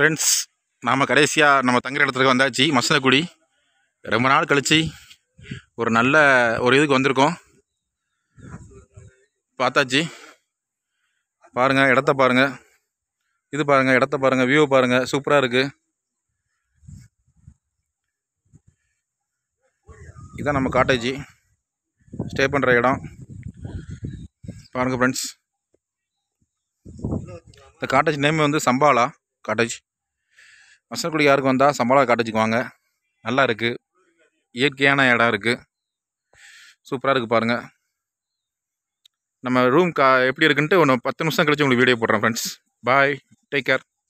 friends நாம் கடைசியாக நம்ம தங்குற இடத்துக்கு வந்தாச்சு மசனக்குடி ரொம்ப நாள் கழிச்சு ஒரு நல்ல ஒரு இதுக்கு வந்திருக்கோம் பார்த்தாச்சு பாருங்கள் இடத்த பாருங்கள் இது பாருங்கள் இடத்த பாருங்கள் வியூ பாருங்கள் சூப்பராக இருக்குது இதான் நம்ம காட்டேஜி ஸ்டே பண்ணுற இடம் பாருங்கள் ஃப்ரெண்ட்ஸ் இந்த காட்டேஜ் நேம் வந்து சம்பாலா காட்டேஜ் மசனக்குடி யாருக்கு வந்தால் சம்பாலா காட்டேஜுக்கு வாங்க நல்லா இருக்குது இயற்கையான இடம் இருக்குது சூப்பராக இருக்குது பாருங்கள் நம்ம ரூம் கா எப்படி இருக்குன்ட்டு ஒன்று பத்து நிமிஷம் கழிச்சு உங்களுக்கு வீடியோ போடுறேன் ஃப்ரெண்ட்ஸ் பாய் டேக் கேர்